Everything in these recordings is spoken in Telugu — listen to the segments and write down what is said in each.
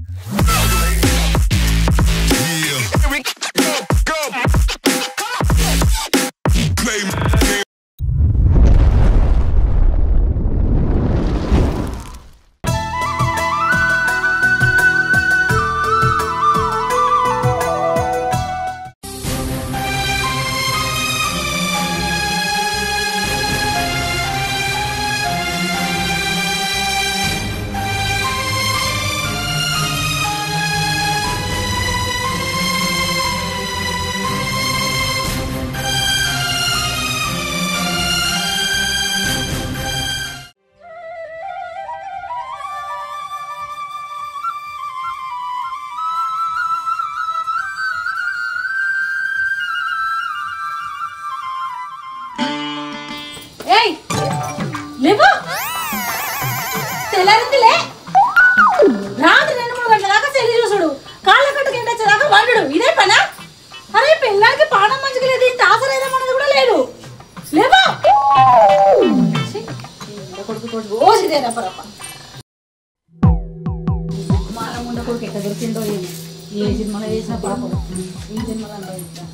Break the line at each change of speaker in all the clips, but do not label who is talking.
ఏయ్ లేవు తెల్లారిందిలే రాత్రి రెండు మూడు గంటల దాకా సెల్లి చూసుడు కాళ్ళ కట్టుకు ఎండొచ్చేదాకా వండుడు ఇదే పనా అరే పిల్లలకి పానం మంచిగా లేదు ఇంత ఆసరేదామన్నది కూడా లేదు లేవా ఛీ, ఈడ కొడుకు కొడుకు ఓసిదే రప్పరప్ప మానం ఉండ కొడుకు ఎక్కడ దొరికిందో ఏమో ఏ సినిమాలో వేసిన పాపం ఈ సినిమాలో అనుభవించా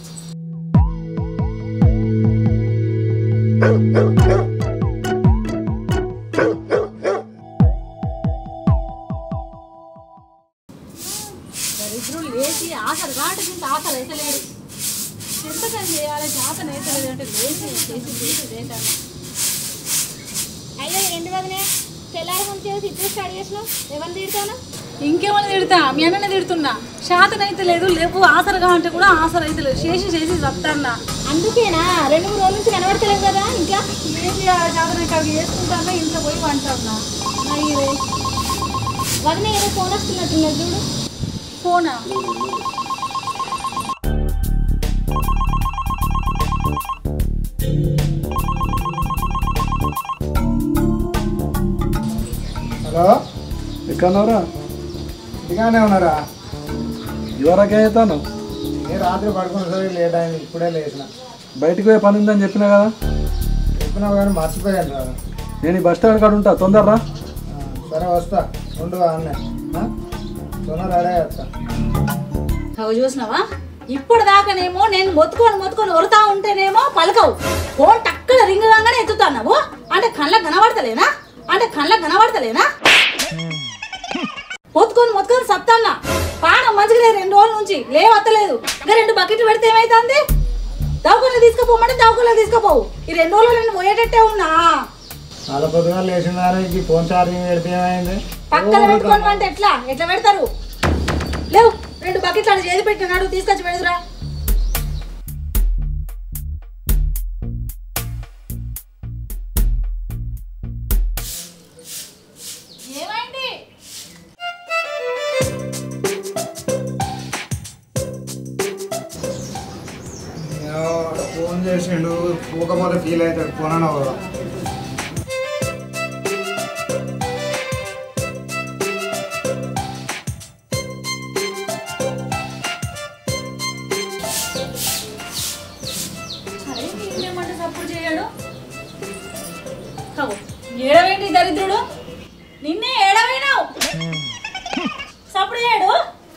దరిద్రులు వేసి ఆశలు కాటు ఇంత ఆశలు అయితే లేడు ఎంతకని చేయాలి చేత నేతలేదు అంటే లేదు చేసి చేసి చేశాను
అయ్యో ఏంటి వదినే తెల్లారి ముందు చేసి ఇప్పుడు స్టార్ట్ చేసినావు ఎవరిని తిడతాను
ఇంకేమని తిడతా మీ అన్ననే తిడుతున్నా శాతనైతే లేదు లేవు ఆసరగా అంటే కూడా ఆసర అయితే లేదు చేసి చేసి చెప్తాన్నా
అందుకేనా రెండు మూడు రోజుల నుంచి కనబడతలేవు కదా ఇంకా
ఏం చేయాలి శాతనైతే అవి చేసుకుంటానా ఇంట్లో పోయి వంటాన్నా
అయ్యో వదిన ఏదో ఫోన్ వస్తున్నట్టున్నది చూడు
ఫోనా
హలో
ఎక్కడన్నారా
ఇంటిగానే ఉన్నారా
ఇవరకే అవుతాను
నేను రాత్రి పడుకున్న సరే లేట్ అయింది ఇప్పుడే లేచిన
బయటికి పోయే పని ఉందని చెప్పినా కదా
చెప్పినావు కానీ మర్చిపోయాను రా
నేను ఈ బస్ స్టాండ్ కాడ ఉంటా తొందరరా
ఆ, సరే వస్తా ఉండు అన్నే తొందర రెడీ చేస్తా
అవి చూసినావా ఇప్పుడు దాకానేమో నేను మొత్తుకొని మొత్తుకొని వరుతా ఉంటేనేమో పలకవు ఫోన్ టక్కన రింగ్ కాగానే ఎత్తుతున్నావు అంటే కళ్ళకు కనబడతలేనా అంటే కళ్ళకు కనబడతలేనా మొత్తుకొని మొత్తుకొని సత్తాన్నా పానం మంచిగా లేదు రెండు రోజుల నుంచి లేవత్తలేదు ఇంకా రెండు బకెట్లు పెడితే ఏమైతుంది దవకల్లో తీసుకుపోమంటే దవకల్లో తీసుకుపోవు ఈ రెండు రోజులు నేను పోయేటట్టే ఉన్నా
చాలా పొద్దుగా లేచిన దాని ఈ ఫోన్ ఛార్జింగ్ పెడితే ఏమైంది
పక్కన పెట్టుకోను అంటే ఎట్లా ఎట్లా పెడతారు లేవు రెండు బకెట్లు అక్కడ చేసి పెట్టినాడు తీసుకొచ్చి పెడదురా ఏమైంది
ఏమో, ఫోన్ చేసిండు పోకపోతే ఫీల్ అవుతాడు ఫోన్ అన్న కూడా
అరే నేనేమంటే సపోర్ట్ చేయడు కావు ఏడవేంటి దరిద్రుడు నిన్నే ఏడవేనావు సపోర్ట్ చేయడు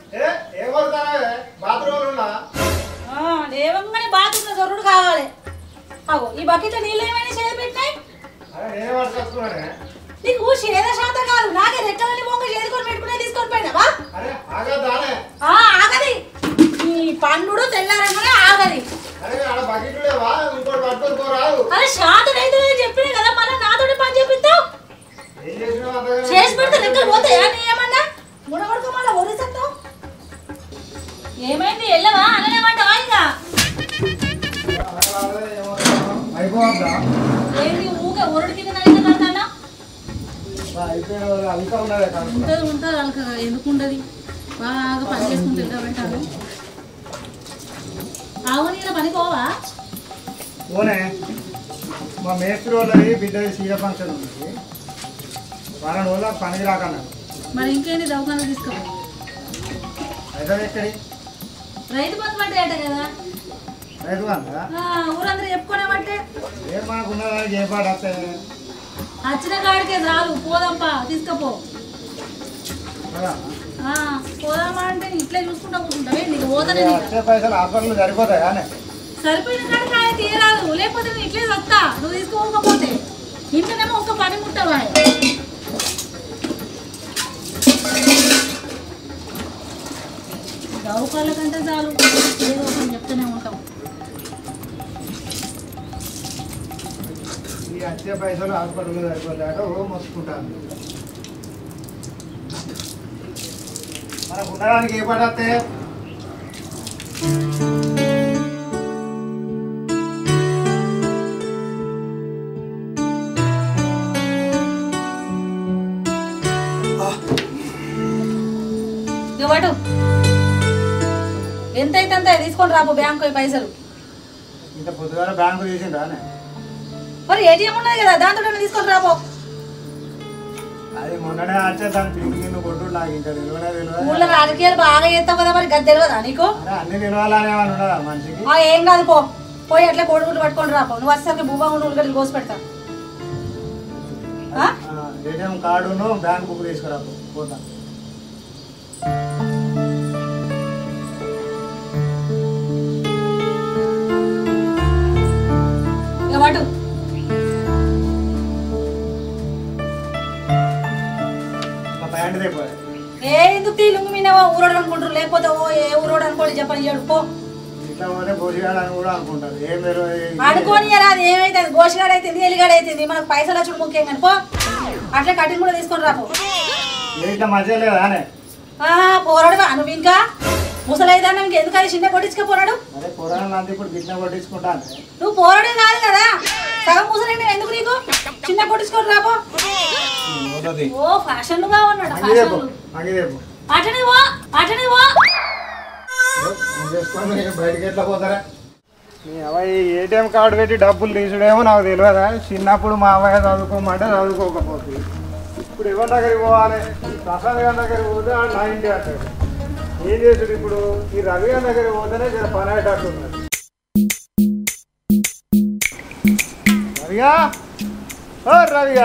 బాత్రూమ్ ఉన్నా
ఆ, లేవంగానే బాత్రూంలో దొరుడు కావాలి అగో ఈ బకెట్లో నీళ్ళు ఏమైనా చేతి పెట్టినాయి
నేనే పట్టుకొచ్చుకున్నానే
నీకు చేద శాతం కాదు నాకే రెక్కలని బొంగ చేదుకొని పెట్టుకునే తీసుకొని పోయినావా
అరే ఆగదానే
ఆ, ఆగది ఈ పండుడు తెల్లారంగానే ఆగది
అరే ఆడ బకెట్ లేవా ఇంకోటి పట్టుకొని పోరాదు
అరే శాతం అయితే చెప్పినా కదా మళ్ళీ నాతోటి పని చేపిస్తావు
ఏం చేసినావు అంతగా
చేసి పెడితే రెక్కలు పోతాయా నీ ఏమన్నా మునగొడక మళ్ళీ ఒరిసత్తావు ఏమైంది వెళ్ళవా అనలేమంటావా ఇంకా
అయిపోవద్దా
ఏంటి ఊకే ఒరుడు కింద నైతే కడతానా
అయిపోయిన అంతా ఉన్నదే కానీ
ఉంటుంది ఉంటుంది అలకగా ఎందుకు ఉండదు బాగా పని చేసుకుని తిరగబెట్టాలి ఆవు నీళ్ళ పని పోవా
పోనే మా మేస్త్రి వాళ్ళది బిడ్డది సీర ఫంక్షన్ ఉంది వారం రోజుల పనికి రాకన్నాడు
మరి ఇంకేంటి దవాఖాన తీసుకో
అయితే ఎక్కడి
రైతు బంధు పడ్డే అట కదా
రైతు అంతా
ఆ, ఊరందరూ చెప్పుకునేమంటే
ఏం మనకున్న దానికి ఏ పాట వస్తాయి
వచ్చిన కాడికే రాలు పోదంపా తీసుకపో
కదా?
ఆ, పోదామా అంటే ఇట్లా చూసుకుంటా కూర్చుంటావే నీకు పోతానే నీకు.
వచ్చే పైసలు హాస్పిటల్ సరిపోతాయి కానీ
సరిపోయిన కాడికి ఆయన తీయరాదు లేకపోతే నేను ఇట్లే వస్తా నువ్వు తీసుకోకపోతే ఇంట్లోనేమో ఒక్క పని ముట్టవా దౌకాళ్ళ కంటే చాలు ఏదో ఒకటి చెప్తూనే ఉంటాం
ఈ వచ్చే పైసలు హాస్పిటల్ సరిపోతాక ఓ మోసుకుంటాను మనకు ఉండడానికి ఏ పని వస్తే
ఇక పటు ఎంత అయితే అంత తీసుకొని రాబో బ్యాంకు పోయి పైసలు
ఇంత పొద్దుగాల బ్యాంకు తీసిండ్రానే
మరి ఏటీఎం ఉన్నది కదా దాంతో తీసుకొని రాబో
అది మొన్ననే వచ్చే దాని పిండి కింద కొట్టు నాకు ఇంకా తెలియనే తెలియదు
ఊళ్ళో రాజకీయాలు బాగా చేస్తావు కదా మరి గది తెలియదా నీకు
అరే అన్ని తెలియాలని ఏమైనా ఉన్నదా మనిషికి
ఆ, ఏం కాదు పో పోయి అట్లా కోడిగుడ్లు పట్టుకొని రాపో నువ్వు వచ్చేసరికి భూమా ఉండి ఉల్లిగడ్డలు కోసి పెడతా ఆ?
ఏటీఎం కార్డును బ్యాంక్ బుక్ తీసుకురా పో, పోతా
ఇక పటు
ఒక ప్యాంట్ తెపోయి
ఏ ఎందుకు తీ లుంగి మీద ఊరోడు అనుకుంటారు లేకపోతే ఓ ఏ ఊరోడు అనుకోండి చెప్పని చెప్పు పో
ఇట్లా పోతే భోజనాలు అని కూడా అనుకుంటారు ఏం తెలియదు
అనుకోని రాదు ఏమైతే గోషగాడు అయితే ఎలిగాడు అయితే మనకు పైసలు వచ్చుడు ముఖ్యం కానీ పో అట్లా కటింగ్ కూడా తీసుకొని రాపో
ఏ ఇట్లా మంచిగా లేదా అనే
పోరాడు నువ్వు ఇంకా ముసలైదాన్ని ఇంక ఎందుకు అది చిన్న కొట్టించుకపోరాడు
అరే పురాణాలు అంతా ఇప్పుడు గిట్ల కొట్టించుకుంటాను
నువ్వు పోరాడే కాదు కదా సగం ముసలైన ఎందుకు నీకు చిన్న కొట్టించుకొని రాపో
పోతుంది
ఓ ఫ్యాషన్ గా ఉన్నాడు
అంగి తెపో
ఫ్యాషన్
అంగి తెపో
అటనే పో అటనే పో
చేసుకొని బయటికి ఎట్లా పోతారా మీ అబ్బాయి ఏటీఎం కార్డు పెట్టి డబ్బులు తీసుడేమో నాకు తెలియదా చిన్నప్పుడు మా అబ్బాయి చదువుకోమంటే చదువుకోకపోతుంది ఇప్పుడు ఎవరి దగ్గరికి పోవాలి ప్రసాద్ గారి దగ్గరికి పోతే ఆడు నా ఇంటి అంటాడు ఏం చేసుడు ఇప్పుడు ఈ రవి గారి దగ్గరికి పోతేనే జర పని అయ్యేటట్టు ఉన్నది రవిగా ఓ రవిగా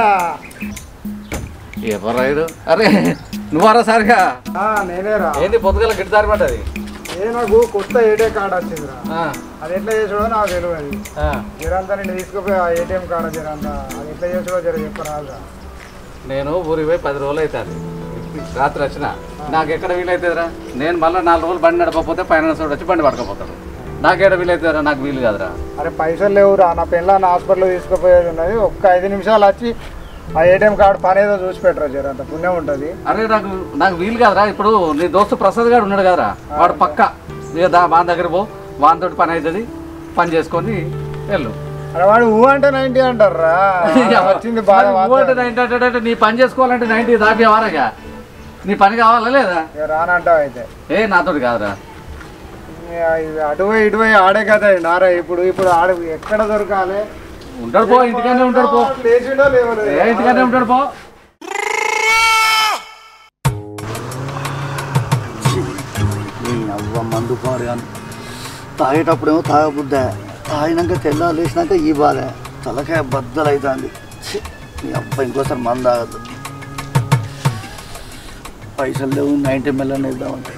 ఎవరు అరే నువ్వరా సరిగా
ఆ, నేనేరా
ఏంది పొద్దుగల గిట్టారి పడ్డది
ఏ నాకు కొత్త ఏటీఎం కార్డు వచ్చిందిరా అది ఎట్లా చేసుడో నాకు తెలియదు జరంతా నేను తీసుకుపోయి ఆ ఏటీఎం కార్డు జరంతా అది ఎట్లా చేసుడో జర చెప్పరాదురా
నేను ఊరికి పోయి పది రోజులు అవుతుంది రాత్రి వచ్చిన నాకు ఎక్కడ వీలవుతుందిరా నేను మళ్ళీ నాలుగు రోజులు బండి నడపకపోతే ఫైనాన్స్ వాడు వచ్చి బండి పట్టుకపోతాడు నాకేడ వీలవుతుందిరా నాకు వీలు కాదురా
అరే పైసలు లేవురా నా పెళ్ళాన్ని హాస్పిటల్ తీసుకుపోయేది ఉన్నది ఒక్క ఐదు నిమిషాలు వచ్చి ఆ ఏటీఎం కార్డు పని ఏదో చూసి పెట్టరా జర అంత పుణ్యం ఉంటుంది
అరే నాకు నాకు వీలు కాదురా ఇప్పుడు నీ దోస్తు ప్రసాద్ గారు ఉన్నాడు కదరా వాడు పక్క ఇక దా వాని దగ్గర పో వానితోటి పని అవుతుంది పని చేసుకొని వెళ్ళు
అరే వాడు ఊ అంటే నైన్టీ అంటారా వచ్చింది బాగా
మరి నువ్వు అంటే నైన్టీ అంటే నీ పని చేసుకోవాలంటే నైన్టీ దాపే వారగా నీ పని కావాలా లేదా
ఇక రానంటావు అయితే
ఏ నాతోటి కాదురా
ఇక ఇది అటువై ఇటువై ఆడే కదా నారా ఇప్పుడు ఇప్పుడు ఆడ ఎక్కడ దొరకాలి
ఉంటాడు పో ఇంటికనే ఉంటాడు పో
లేచిండో లేవలేదు
ఏ ఇంటికనే ఉంటాడు పో
నీ అవ్వ మందు పాడు కానీ తాగేటప్పుడేమో తాగబుద్దా తాగినాక తెల్లారు లేచినాక ఈ బాధ తలకాయ బద్దలు అవుతుంది నీ అబ్బా ఇంకోసారి మందు తాగద్దు పైసలు లేవు నైంటీ మిల్లని ఇద్దామంటే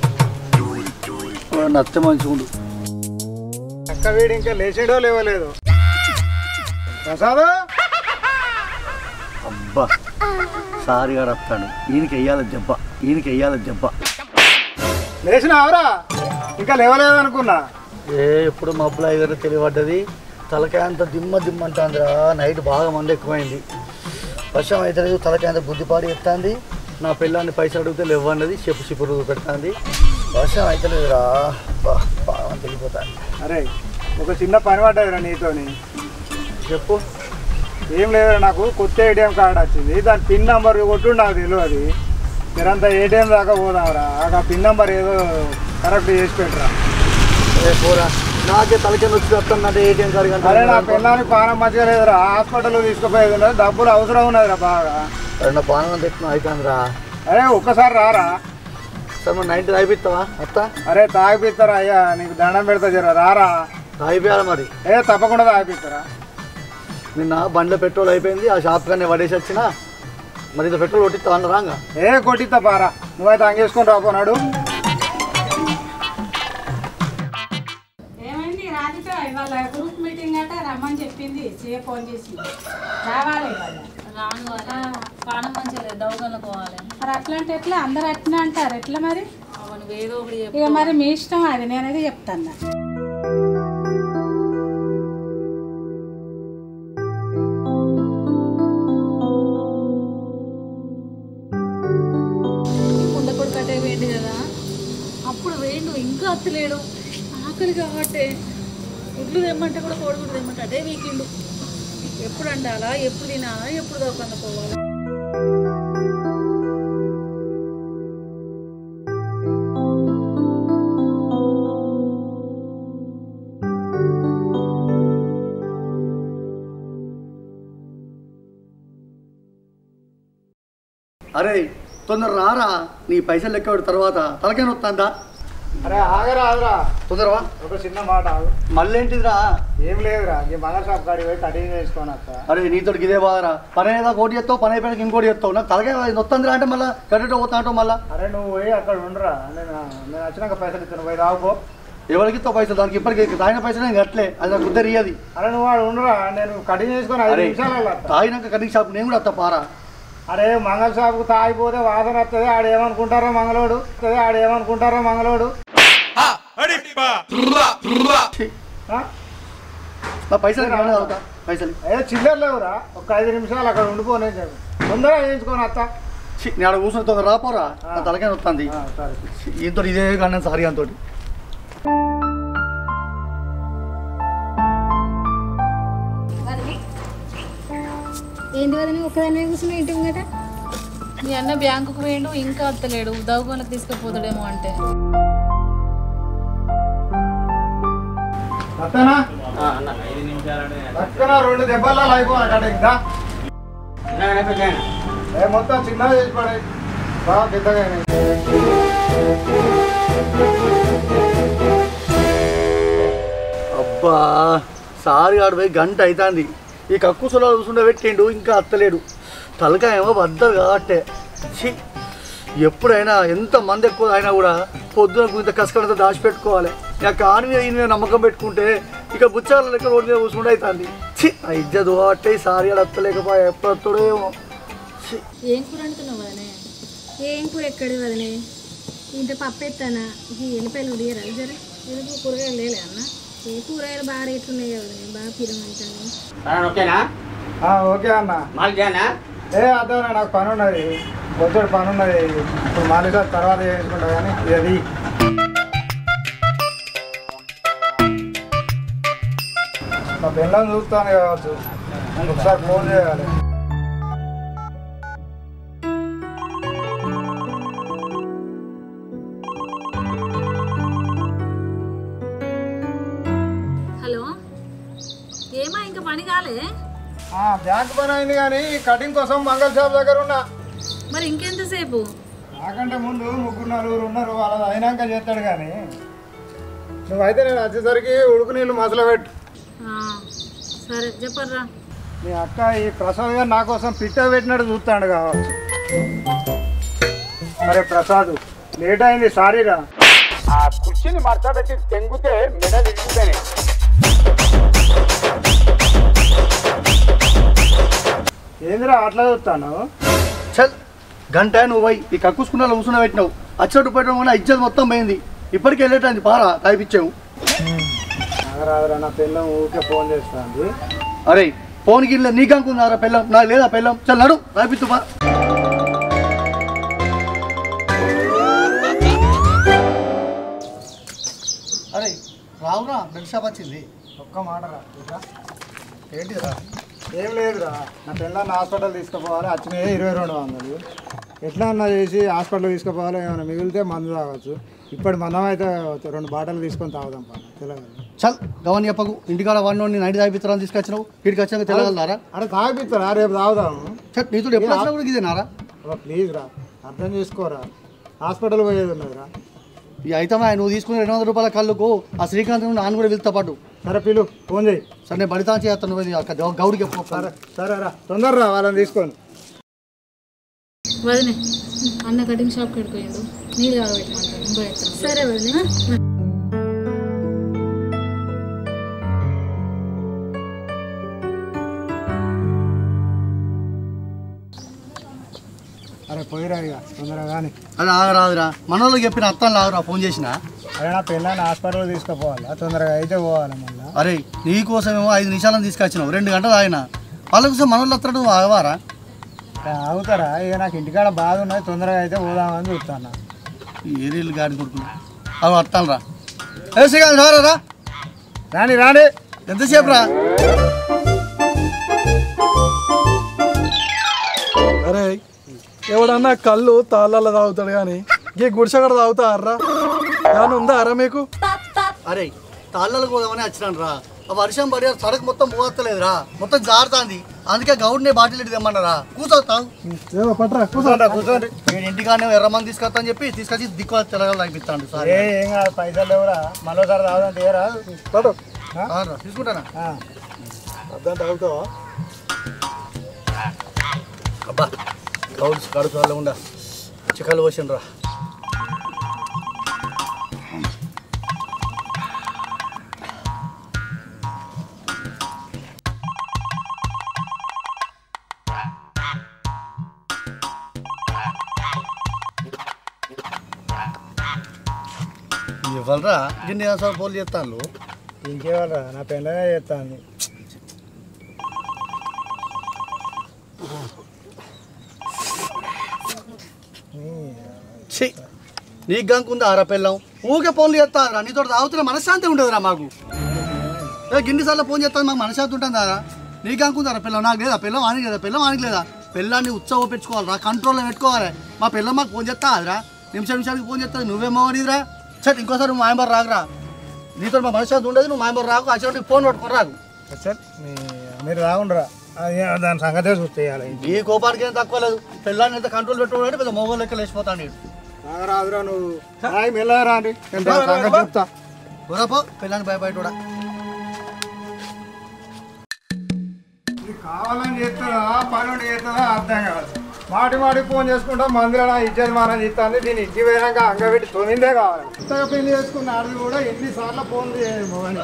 నచ్చ మంచిగుండు
అక్క వీడు ఇంకా లేచిండో లేవలేదు ప్రసాద్
అబ్బా సారి గారు వస్తాడు ఈయనకి వెయ్యాలి దెబ్బ ఈయనకి వెయ్యాలి దెబ్బ
లేచినావురా ఇంకా లేవలేదు అనుకున్నా
ఏ ఎప్పుడు మబ్బులు అయ్యారో తెలియబడ్డది తలకాయ అంత దిమ్మ దిమ్మ అంటుందిరా నైట్ బాగా మంది ఎక్కువైంది వర్షం అయితే లేదు తలకాయ అంత బుద్ధిపాడి ఎత్తాంది నా పిల్లాన్ని పైసలు అడిగితే లేవన్నది చెప్పు చిపురు పెడతాంది వర్షం అయితే లేదురా బా బాగా తెలిపోతాను
అరే ఒక చిన్న పని పడ్డదిరా నీతోని
చెప్పు
ఏం లేదురా నాకు కొత్త ఏటీఎం కార్డు వచ్చింది దాని పిన్ నెంబర్ కొట్టు నాకు తెలియదు మీరంతా ఏటీఎం దాకా పోదాంరా ఆ పిన్ నెంబర్ ఏదో కరెక్ట్ చేసి పెట్టరా
ఏ పోరా నాకే తలకాయ వచ్చి వస్తుందంటే ఏటీఎం కార్డు
అరే నా
కంటే
పిల్లానికి పానం మంచిగా లేదురా హాస్పిటల్ తీసుకుపోయేది ఉన్నది డబ్బులు అవసరం ఉన్నదిరా బాగా
నా పానం తెచ్చిన అవుతుందిరా
అరే ఒక్కసారి రారా
సరే మరి నైన్టీ అయిపోతావా అత్త
అరే తాగిపిస్తారా అయ్యా నీకు దండం పెడతా జర రారా
అయిపోయాలి మరి
ఏ తప్పకుండా తాగిపిస్తారా
నిన్న బండ్లో పెట్రోల్ అయిపోయింది ఆ షాప్ కానీ పడేసి వచ్చిన మరి ఇంత పెట్రోల్ కొట్టిస్తా అన్న రాంగా
ఏ కొట్టిస్తా పారా నువ్వైతే అంగేసుకొని రాపోనాడు
ఏమైంది రాధిక ఇవాళ గ్రూప్ మీటింగ్ అంటే రమ్మని చెప్పింది సీఏ ఫోన్ చేసి రావాలి ఇవాళ
రాను వాళ్ళ పానం మంచిగా లేదు దవగల పోవాలి
మరి అట్లా అంటే ఎట్లా అందరు అట్లా అంటారు ఎట్లా మరి
అవును ఏదో ఒకటి చెప్పు.
ఇక మరి మీ ఇష్టం అది నేనైతే చెప్తాను
కుండ కూడా కట్టే వేయండి కదా అప్పుడు వేయండు ఇంకా అత్తలేడు ఆకలి కాబట్టి గుడ్లు తెమ్మంటే కూడా కోడిగుడ్లు తెమ్మంటే అదే వీకిండు ఎప్పుడు అండాలా ఎప్పుడు తినాలా ఎప్పుడు దోకంద పోవాలా
అరే తొందర రారా నీ పైసలు లెక్క పెడిన తర్వాత తలకాయ వస్తుందా
అరే ఆగరా ఆగరా
తొందరవా
ఒక చిన్న మాట ఆగు
మళ్ళీ ఏంటిదిరా
ఏం లేదురా ఈ మంగళ షాప్ కాడికి పోయి కటింగ్ చేసుకొని వస్తా
అరే నీతో ఇదే బాధరా పని ఏదో కోటి చేస్తావు పని అయిపోయాక ఇంకోటి చేస్తావు నాకు తలకాయ వస్తుందిరా అంటే మళ్ళీ కట్టెట పోతా అంటావు మళ్ళీ
అరే నువ్వు పోయి అక్కడ ఉండరా నేను నేను వచ్చినాక పైసలు ఇస్తాను పోయి రావుకో
ఎవరికి ఇస్తావు పైసలు దానికి ఇప్పటికి తాగిన పైసలు నేను కట్టలే అది నాకు ఉద్దరి ఇయ్యది
అరే నువ్వు వాడు ఉండరా నేను కటింగ్ చేసుకొని ఐదు
అరే
నిమిషాలు వస్తా
తాగినాక కటింగ్ షాప్ నేను కూడా వస్తా పారా
అరే మంగళ షాప్కు తాగిపోతే వాదన వస్తుంది ఆడేమనుకుంటారో మంగళోడు వస్తుంది ఆడేమనుకుంటారో మంగళోడు
ఛీ,
ఆ?
నా పైసలు నేను తాగుతా పైసలు
ఏ చిల్లర లేవురా ఒక ఐదు నిమిషాలు అక్కడ ఉండిపోనే చెప్పు తొందరగా వేయించుకొని వస్తా
ఛీ, నేను ఆడ కూర్చొని తొందర రాపోరా నా తలకాయ వస్తుంది
ఆ, సరే
ఈయనతో ఇదే కానీ సారీ అంతో
ఏంటి వదిన ఒకదాని కూర్చుని ఇంటి ముంగట మీ అన్న బ్యాంకుకు పోయిండు ఇంకా అత్తలేడు దవగోలకు తీసుకుపోతాడేమో అంటే
వస్తానా పక్కన రెండు దెబ్బల్లో అయిపోవాలి కటింగ్ దా ఏ మొత్తం చిన్నగా చేసి పడే బాగా పెద్దగా అయినాయి.
అబ్బా సారి ఆడు పోయి గంట అవుతుంది ఈ కక్కుసులో కూర్చుండే పెట్టిండు ఇంకా అత్తలేడు తలకాయ ఏమో బద్దలు కాబట్టే ఛీ ఎప్పుడైనా ఎంత మంది ఎక్కువ అయినా కూడా పొద్దున ఇంత కసకంతా దాచిపెట్టుకోవాలి ఇక కాని మీద ఈయన మీద నమ్మకం పెట్టుకుంటే ఇక బుచ్చాల లెక్క రోడ్డు మీద కూర్చుండే అవుతుంది ఛీ ఆ ఇజ్జత్ కాబట్టి సారి ఆడు అత్తలేకపోయా ఎప్పుడు అత్తడో ఏమో ఛీ
ఏం కూర అంటున్నావు వదనే
ఏం కూర ఎక్కడి వదిలే ఇంత పప్పు ఎత్తానా ఈ ఎల్లిపాయలు ఉడియరా జర ఎందుకు కూరగాయలు లేలే అన్న ఏ కూరగాయలు బాగా రేట్లు ఉన్నాయి కదా వదిలే బాగా పిరమంటాను
ఓకేనా
ఆ, ఓకే అన్న
మాల్జానా
ఏ అర్థం నాకు పని ఉన్నది కొంచెం పని ఉన్నది ఇప్పుడు మళ్ళీ సార్ తర్వాత చేసుకుంటా కానీ ఇది మా పిల్లల్ని చూస్తాను కావచ్చు ఒకసారి ఫోన్ చేయాలి
హలో ఏమా ఇంకా పని కాలే
ఆ, బ్యాంక్ పని అయింది కానీ కటింగ్ కోసం మంగళ షాప్ దగ్గర ఉన్నా
మరి ఇంకెంతసేపు
నాకంటే ముందు ముగ్గురు నలుగురు ఉన్నారు వాళ్ళది అయినాక చేస్తాడు కానీ నువ్వైతే నేను వచ్చేసరికి ఉడుకు నీళ్ళు మసలు పెట్టు
ఆ, సరే చెప్పర్రా
మీ అక్క ఈ ప్రసాద్ గారు నా కోసం పిట్ట పెట్టినట్టు చూస్తాడు కావచ్చు అరే ప్రసాద్ లేట్ అయింది సారీరా
ఆ కుర్చీని మర్చాడచ్చి తెంగితే మెడలు ఇరిగిపోయినాయి
ఏందిరా అట్లా చూస్తాను
చల్ గంట నువ్వు పోయి ఈ కక్కుసుకున్న కూర్చున్న పెట్టినావు అచ్చటి పెట్టడం వల్ల ఇజ్జత్ మొత్తం పోయింది ఇప్పటికి వెళ్ళేటంది పారా తాగిపించావు
నాగరాజరా నా పిల్లం ఊరికే ఫోన్ చేస్తాంది
అరే ఫోన్ గిట్ల నీకు అనుకున్నారా పెళ్ళం నాకు లేదా పెళ్ళం చల్ నడు రాపిత్తు పా అరే రావురా బెడ్ షాప్ వచ్చింది
ఒక్క మాట రా ఇట్లా.
ఏంటిరా
ఏం లేదురా నా పిల్లని హాస్పిటల్ తీసుకుపోవాలి వచ్చినాయి ఇరవై రెండు వందలు ఎట్లా అన్నా చేసి హాస్పిటల్ తీసుకుపోవాలి ఏమైనా మిగిలితే మందు తాగొచ్చు ఇప్పటి మనం అయితే రెండు బాటలు తీసుకొని తాగుదాం పా తెలియదు
చల్ గవన్ చెప్పకు ఇంటికాడ వాడిని నైట్ తాగిపిత్తరాని తీసుకొచ్చినావు వీడికి వచ్చాక తెలగలరా
అరే తాగిపిస్తారా రేపు తాగుదాము
చల్ నీతో ఎప్పుడు వచ్చినా కూడా ఇదేనారా
అబ్బా, ప్లీజ్ రా అర్థం చేసుకోరా హాస్పిటల్ పోయేది ఉన్నదిరా
ఈ అయితే నువ్వు తీసుకున్న రెండు వందల రూపాయల కళ్ళకు ఆ శ్రీకాంత్ నాన్న కూడా వెళ్తా పాటు
సరే పిలు ఫోన్ చేయి
సరే నేను బడితా చేస్తాను నువ్వు ఇది అక్కడ గౌడికి ఎప్పుడు
సరే సరే రా తొందర రా వాళ్ళని తీసుకొని
వదినే అన్న కటింగ్ షాప్కి వెళ్ళిపోయిండు నీళ్ళు కాగబెట్టమంటాను పోయి ఎత్తాను.
సరే వదిన
అరే పోయిరా ఇక తొందరగా కానీ
అది ఆగరాదురా మనోళ్ళకి చెప్పిన అత్తలు ఆగురా ఫోన్ చేసిన
అరే నా పిల్లని హాస్పిటల్ తీసుకుపోవాలా తొందరగా అయితే పోవాలి మళ్ళీ
అరే నీకోసమేమో ఐదు నిమిషాలను తీసుకొచ్చినావు రెండు గంటలు ఆగిన వాళ్ళ కోసం మనోళ్ళు అత్తడు నువ్వు ఆగవారా
ఆగుతారా ఇక నాకు ఇంటికాడ బాధ ఉన్నది తొందరగా అయితే పోదామని చూస్తాను
ఈ ఏరియల్ గాడి కొడుకులు అవి అత్తాను రా ఏ శ్రీకాంత్ రారా రా
రాని రాని
ఎంతసేపు రా
అరే ఎవడన్నా కళ్ళు తాళ్ళల్లో తాగుతాడు కానీ ఈ గుడిసె కూడా తాగుతారా ఏమన్నా ఉందా అరా మీకు
అరే తాళ్ళలు పోదామని వచ్చినాను రా ఆ వర్షం పడి ఆ సడక్ మొత్తం పోవత్తలేదురా మొత్తం జారుతాంది అందుకే గౌడ్నే బాటిల్ ఇటు తెమ్మన్నారా కూర్చోతావు
ఏమో పట్రా
కూర్చోండి కూర్చోండి
నేను ఇంటికానే ఎర్రమంది తీసుకొస్తా అని చెప్పి తీసుకొచ్చి దిక్కు తెలగలు తగ్గిస్తాను సార్
ఏ ఏం కాదు పైసలు లేవురా మరోసారి తాగుదాం తీయరా
పట్టు
తీసుకుంటానా
ఆ.
అర్థం తాగుతావా
అబ్బా గౌడ్స్ కడుపు వల్ల ఉండ చిక్కలు పోసిన రా ఇవ్వరా గిన్నె సార్ పోలు చేస్తాను
ఇంకేమరా నా పిల్లనే చేస్తాను
ఛీ నీకు గంకుందా ఆరా పిల్లం ఊకే ఫోన్లు చేస్తారా నీతో తాగుతున్న మనశ్శాంతి ఉండదురా మాకు ఏ గిన్నిసార్లు ఫోన్ చేస్తాను మాకు మనశ్శాంతి ఉంటుందా నీకు గంకుందారా పిల్లం నాకు లేదా పిల్లం ఆనికి లేదా పిల్లం ఆనికి లేదా పిల్లాన్ని ఉత్సవం పెట్టుకోవాలరా కంట్రోల్లో పెట్టుకోవాలి మా పిల్లం మాకు ఫోన్ చేస్తా అదిరా నిమిషం నిమిషానికి ఫోన్ చేస్తుంది నువ్వేమో అనిదిరా సరే ఇంకోసారి నువ్వు మాయంబర్ రాకురా నీతో మా మనశ్శాంతి ఉండదు నువ్వు మాయంబర్ రాకు అటువంటి ఫోన్ పట్టుకొని రాకు
సార్ మీరు రాకుండా అది దాని సంగతే చూస్తేయాలి
ఈ కోపానికి ఏం తక్కువ లేదు పిల్లాన్ని ఎంత కంట్రోల్ పెట్టుకోవాలంటే పెద్ద మొగోళ్ళు లెక్క లేచిపోతాను నేను
రాదురా నువ్వు రాయి మెల్లగా రాండి నేను దాని సంగతి చెప్తా
గురపో పిల్లాన్ని భయపడేటోడా
ఇది కావాలని చేస్తుందా పని ఉండి చేస్తుందా అర్థం కాదు మాటి మాటి ఫోన్ చేసుకుంటా మందిలో ఇచ్చేది మనం ఇస్తాను దీన్ని ఇంటి పోయినాక అంగబెట్టి తొమ్మిదే కావాలి కొత్తగా పెళ్లి చేసుకున్న ఆడది కూడా ఎన్నిసార్లు ఫోన్ చేయాలి మోహన్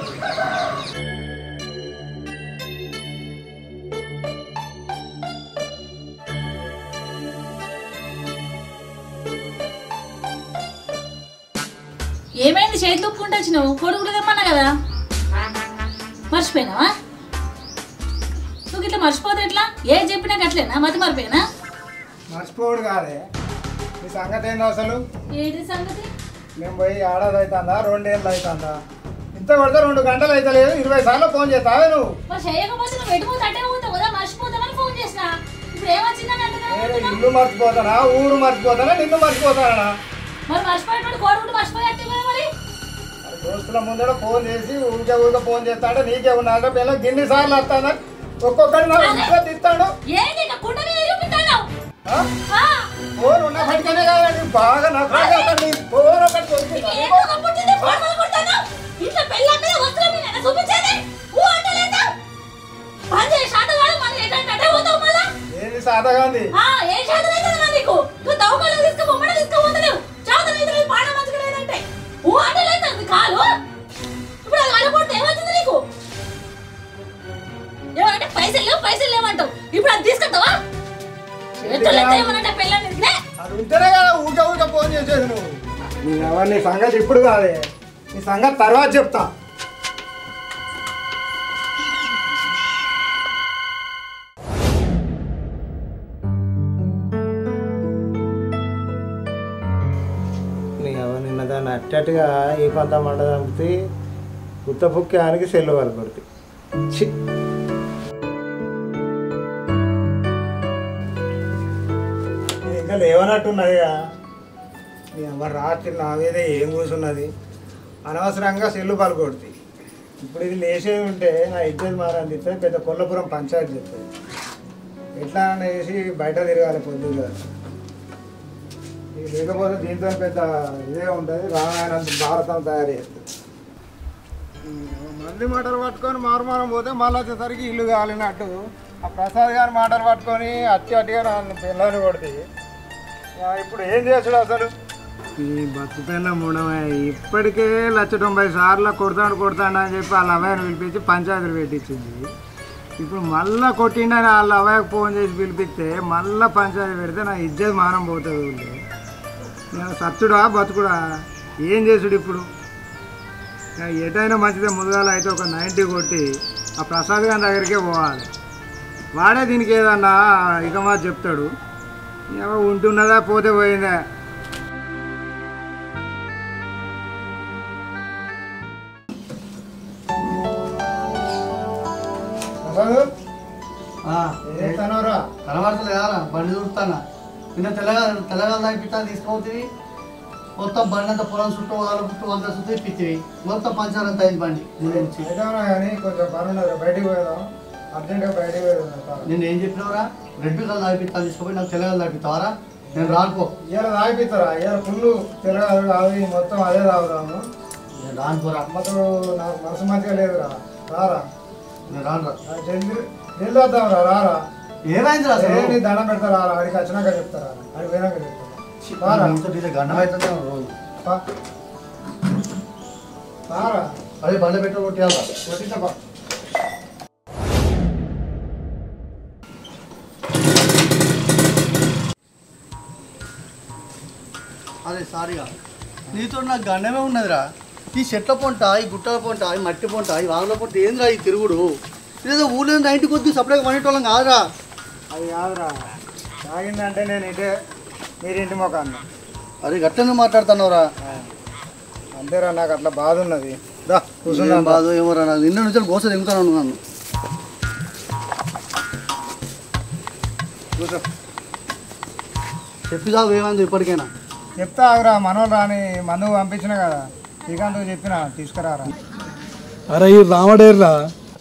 ఏమైంది చేతులు ఒప్పుకుంటూ వచ్చినావు కొడుకులు తెమ్మన్నా కదా మర్చిపోయినావా నువ్వు ఇట్లా మర్చిపోతే ఎట్లా ఏం చెప్పినా అట్లేనా మతి మరిపోయినా
మర్చిపోడు కాదే ఈ సంగతి ఏంది అసలు
ఏంటి సంగతి
మేము పోయి ఏడాది అవుతుందా రెండేళ్ళు అవుతుందా ఇంత కొడితే రెండు గంటలు అయితే లేదు ఇరవై సార్లు ఫోన్ చేస్తావే నువ్వు
మరి చేయకపోతే నువ్వు ఎటుపోతే అట్టే పోతావు కదా మర్చిపోతామని ఫోన్ చేసిన ఇప్పుడు ఏమొచ్చిందని
నేను
అంటున్నావు
ఇల్లు మర్చిపోతానా ఊరు మర్చిపోతానా నిన్ను మర్చిపోతానా
మరి మర్చిపోయేటోడు కోడుకుంటూ మర్చిపోయేట్టు కదా మరి
దోస్తుల ముందర ఫోన్ చేసి ఊరికే ఊరికే ఫోన్ చేస్తాడు నీకే ఉన్నాడు పిల్లలు గిన్ని సార్లు వస్తాను ఒక్కొక్కటి నాకు ఇంకా తిస్తాడు
ఏంటి ఇక కుండ మీద చూపిస్తున్నావు
ఆ?
ఆ,
ఫోన్ ఉన్న పట్టుకనే కాదండి బాగా నాకు నీ ఫోన్ ఒకటి దొరికింది.
నీకు ఏంటో కప్పుతుంది, ఫోన్ పగలగొడతాను. ఇంట్లో పెళ్ళాం మీద వస్త్రం మీద ఏనా చూపించేది ఊ అంటలేదా పని చేసి ఆట కాదు మనం ఏంటంటే అటే పోతావు మళ్ళా
ఏంది సాధగాంది
ఆ, ఏం చేతన అయితే కదా నీకు నువ్వు దవకాలు తీసుకుపోమని తీసుకుపోతలేవు చేతన అయితే లేదు పాడ మంచిగా లేదంటే ఊ అంటలేదు అది కాలు ఇప్పుడు అది అడగొడితే ఏమవుతుంది నీకు ఏమంటే పైసలు లేవు పైసలు లేవంటావు ఇప్పుడు అది తీసుకుంటావా చేతులు ఎత్తే ఏమనంటే పెళ్ళాన్ని ఇదిగే.
అది ఉంటేనే కదా ఊరికే ఊరికే ఫోన్ చేసేది నువ్వు నీ ఎవరు నీ సంగతి ఇప్పుడు కాదే నీ సంగతి తర్వాత చెప్తా నీ ఎవరు నిన్న దాన్ని అట్టట్టుగా ఈ పంత మంట చంపితే ఉత్త పుక్కానికి సెల్లు కలపడుతుంది ఛీ ఇది ఇంకా లేవనట్టున్నదిగా నీ అమ్మ రాత్రి నా మీద ఏం కూర్చున్నది అనవసరంగా సెల్లు పలుకొడుతుంది ఇప్పుడు ఇది లేచేది ఉంటే నా ఇద్దరు మారని చెప్తే పెద్ద కొల్లపురం పంచాయతీ చెప్తుంది ఎట్లా అనేసి బయట తిరగాలి పొద్దుగా ఇది లేకపోతే దీంతో పెద్ద ఇదే ఉంటుంది రామాయణం భారతం తయారు చేస్తుంది మంది మాటలు పట్టుకొని మారుమారం పోతే మళ్ళీ వచ్చేసరికి ఇల్లు కాలినట్టు ఆ ప్రసాద్ గారి మాటలు పట్టుకొని అట్టి అట్టిగా నన్ను పిల్లని కొడితే ఆ, ఇప్పుడు ఏం చేసుడు అసలు ఈ బతుకైన మూడమే ఇప్పటికే లక్ష తొంభై సార్లు కొడతాడు కొడతాడు అని చెప్పి వాళ్ళ అవ్వని పిలిపించి పంచాయతీలు పెట్టించింది ఇప్పుడు మళ్ళా కొట్టిండని వాళ్ళ అవ్వకి ఫోన్ చేసి పిలిపిస్తే మళ్ళా పంచాయతీ పెడితే నా ఇజ్జత్ మానం పోతుంది ఊళ్ళో నేను సచ్చుడా బతుకుడా ఏం చేసుడు ఇప్పుడు ఇక ఎటైనా మంచిదే ముందుగాల అయితే ఒక నైంటీ కొట్టి ఆ ప్రసాద్ గారి దగ్గరికే పోవాలి వాడే దీనికి ఏదన్నా ఇక మా చెప్తాడు ఏమో ఉంటున్నదా పోతే పోయిందా
కనబడతలేదా బండి చూస్తానా నిన్న తెల్లగా తెల్లగా దాపిస్తా తీసుకుపోతుంది మొత్తం బండి అంతా పొలం చుట్టూ వాళ్ళ చుట్టూ అంతా చుట్టూ ఇప్పితివి మొత్తం పంచర్ అంతా అయింది బండి నిన్న నుంచి
కానీ కొంచెం పని ఉన్నది బయటికి పోదాం అర్జెంట్గా బయటికి పోదాం
నిన్న ఏం చెప్పినవరా రెడ్ కలర్ దాపిస్తా తీసుకుపోయి నాకు తెల్లగా దాపిస్తావరా నేను రానుకో
ఇవాళ తాగిపిస్తారా ఇవాళ ఫుల్ తెలగాదు అవి మొత్తం అదే తాగుదాము
నేను రానుకోరా
అమ్మతో నాకు మనసు మంచిగా లేదురా రారా
నేను రానురా
ఆ జల్దీ జల్దీ వద్దాంరా రారా
ఏమైందిరా
ఏ,
అసలు
నీ దండం పెడతా రారా అడిగి వచ్చినాక చెప్తారా అది పోయినాక చెప్తారా రారా
ఇంత డీలే గండం అవుతుంది రోజు
పా. రారా
అదే బండి పెట్టి కొట్టేయాలా
కొట్టించా పా.
అదే సారీగా నీతో నాకు గండమే ఉన్నదిరా ఈ చెట్ల పొంట ఈ గుట్టల పొంట ఈ మట్టి పొంట ఈ వాగుల పొంట ఏందిరా ఈ తిరుగుడు ఇదేదో ఊళ్ళో నైన్టీ కొద్ది సపరేట్గా వండేటోళ్ళం కాదురా
అది కాదురా తాగిందంటే నేను ఇటే మీరు ఇంటి మొక్క
అరే గట్లనే మాట్లాడుతున్నావురా
అంతేరా నాకు అట్లా బాధ ఉన్నది దా
ఏం
కూర్చుందాం
బాధ ఏమోరా నాకు నిన్న నుంచి గోస దిగుతాను నన్ను
కూర్చో
చెప్పి చావు ఏమైంది ఇప్పటికైనా
చెప్తా ఆగురా మనోళ్ళు రాని మందు పంపించిన కదా శ్రీకాంత్ చెప్పిన తీసుకురారా
అరే ఈ రామడేర్రా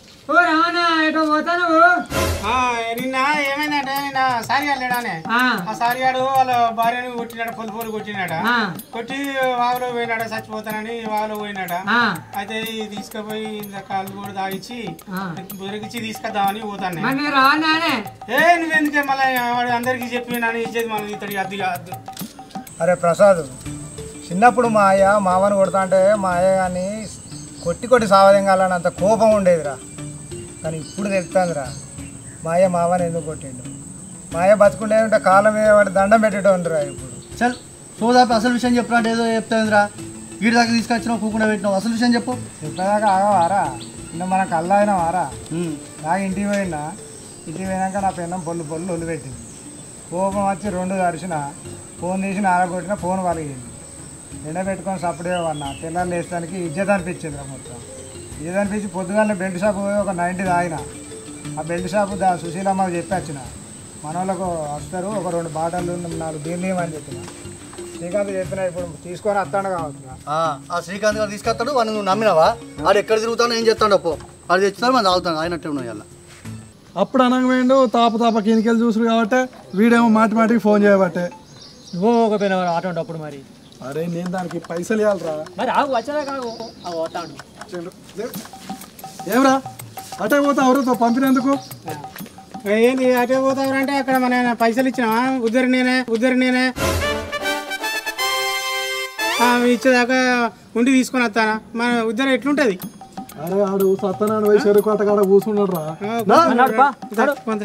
నిన్న ఏమైందంటే నిన్న సారిగాడు లేడానే ఆ సారిగాడు వాళ్ళ భార్యను కొట్టినాడు పొలు పొలు కొట్టినాడ కొట్టి వాగులో పోయినాడ చచ్చిపోతానని వాగులో పోయినాడ అయితే ఇది తీసుకుపోయి ఇంత కాలు కూడా తాగిచ్చి దొరికిచ్చి తీసుకొద్దామని పోతాను ఏ నువ్వెందుకే మళ్ళీ వాడు అందరికి చెప్పి నన్ను ఇచ్చేది మళ్ళీ ఇతడి అద్దు అద్దు
అరే ప్రసాద్ చిన్నప్పుడు మా అయ్య మావని కొడతా అంటే మా అయ్య కానీ కొట్టి కొట్టి సావదింగాలన్నంత కోపం ఉండేదిరా కానీ ఇప్పుడు తెలుస్తుందిరా మా అయ్య మావని ఎందుకు కొట్టిండు మా అయ్య బతుకుండే ఉంటే కాళ్ళ మీద వాడి దండం పెట్టేటోందిరా ఇప్పుడు
చల్ సోదాపి అసలు విషయం చెప్పరా అంటే ఏదో చెప్తాందిరా వీడి దాకా తీసుకొచ్చినావు కూకుండా పెట్టినావు అసలు విషయం చెప్పు
చెప్పేదాకా ఆగవారా నిన్న మనకు అల్లాయినా వారా
ఉమ్.
నాకు ఇంటికి పోయినా ఇంటికి పోయినాక నా పెన్నం పొల్లు పొల్లు ఒళ్ళు పెట్టింది కోపం వచ్చి రెండు దర్శన ఫోన్ తీసి నారగొట్టిన ఫోన్ వలిగింది ఎండ పెట్టుకొని సప్పుడే వన్నా పిల్లలు వేసడానికి ఇజ్జత్ అనిపించింది రా మొత్తం ఇజ్జత్ అనిపించి పొద్దుగానే బెల్ట్ షాప్ పోయి ఒక నైంటీ తాగిన ఆ బెల్ట్ షాప్ దా సుశీలమ్మకి చెప్పి వచ్చిన మన వాళ్ళకు వస్తారు ఒక రెండు బాటలు నాలుగు బీర్లు ఇవ్వమని చెప్పిన శ్రీకాంత్ చెప్పిన ఇప్పుడు తీసుకొని వస్తాడు కావచ్చు
ఆ, ఆ శ్రీకాంత్ గారు తీసుకొస్తాడు వాడిని నువ్వు నమ్మినావా ఆడు ఎక్కడ తిరుగుతానో ఏం చెప్తాడు అప్పు ఆడు తెచ్చుతాడు మనం తాగుతాను అయినట్టే ఉన్నాయి అలా
అప్పుడు అనగమేండు తాప తాప కినికెళ్ళి చూసుడు కాబట్టి వీడేమో మాటి మాటికి ఫోన్ చేయబట్టే
నువ్వు ఒక పోయిన ఆటో అప్పుడు మరి
అరే నేను దానికి పైసలు ఇవ్వాలరా
మరి ఆగు వచ్చేదా కాగు పోతాడు
ఏమరా అటే పోతా ఎవరితో పంపినందుకు
ఏంది అటే పోతావురంటే అక్కడ మన పైసలు ఇచ్చినావా ఉద్దరి నేనే ఉద్దరి నేనే ఆ, ఇచ్చేదాకా ఉండి తీసుకొని వస్తానా మన ఉద్దరు ఎట్లుంటది
అరే ఆడు సత్తనాడు పోయి చెరుకు అట్ట కాడ కూర్చున్నాడు రా
కొంత